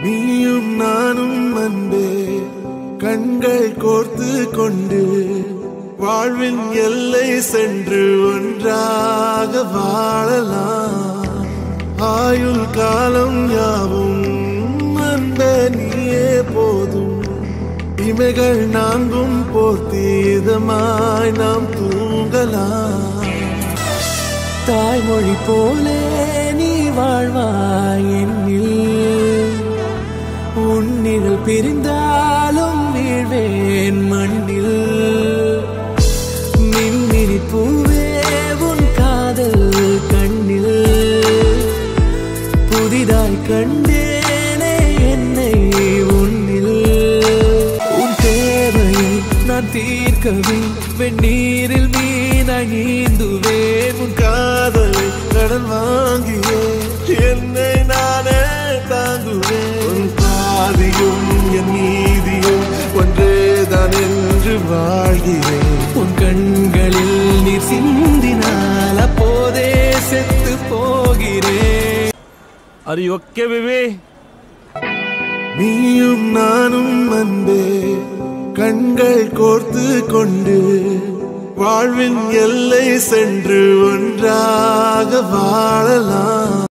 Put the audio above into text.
நீயும் நானும் அன்பே கண்கள் கோர்த்து கொண்டு வாழ்வின் எல்லை சென்று ஒன்றாக வாழலாம் ஆயுள் காலம் யாவும் அன்ப நீயே போதும் இமைகள் நான்கும் போர்த்தீதமாய் நாம் தூங்கலாம் தாய்மொழி போலே நீ வாழ்வாய் என்னில் உன்னிகள் பிரிந்தாலும் வீழ்வேன் மண்ணில் மின்மினி பூவே உன் காதல் கண்ணில் புதிதாய் கண்டேனே என்னை உன்னில் உன் தேவையை நான் தீர்க்கவே வெந்நீரில் மீனாய் நீந்துவேன் உன் காதலை கடன் வாங்கியே என்னை நானே தாங்குவேன் உன் பாதியும் என் நீதியும் ஒன்றேதான் என்று வாழ்கிறேன் உன் கண்களில் நீர் சிந்தினால் அப்போதே செத்து போகிறேன் Are you okay, baby? நீயும் நானும் அன்பே கண்கள் கோர்த்து கொண்டு வாழ்வின் எல்லை சென்று ஒன்றாக வாழலாம்